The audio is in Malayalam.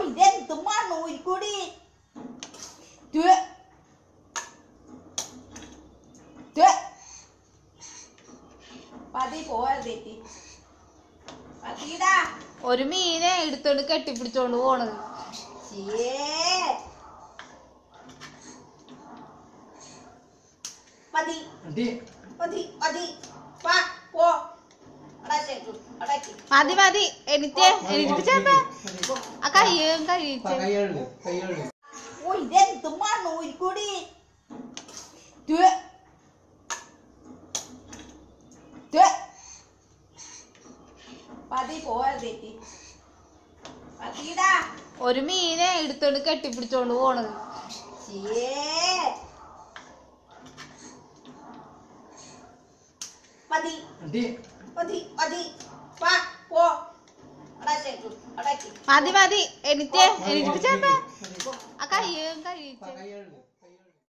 ഇതെന്ത് മണ്ണൂരിക്കൂടി ത്വ. ത്വ. പതി പോയതേറ്റി പതിടാ ഒരു മീനെ എടുത്തോണ്ട് കെട്ടിപ്പിടിച്ചോണ്ട് പോണത് ശ്ശേ. മതി മതി മതി വാ പോ അടച്ചേക്കു അടക്കി മതി മതി എനിക്ക് എനിക്ക് ചേപ്പ ആ കയ്യും കഴിച്ച് കൈയ്യഴുത് കൈയ്യഴുത് ഓ ഇതെന്ത് മണ്ണൂരിക്കൂടി ത്വ. ത്വ. പതി പോയതേറ്റി പതിടാ ഒരു മീനെ എടുത്തോണ്ട് കെട്ടിപ്പിടിച്ചോണ്ട് പോണത് ശ്ശേ. മതി മതി മതി വാ പോ അടച്ചേക്കു അടക്കി മതി മതി എനിക്ക് എനിക്ക് ചേപ്പ ആ കയ്യും കഴിച്ച് കൈയ്യഴുത്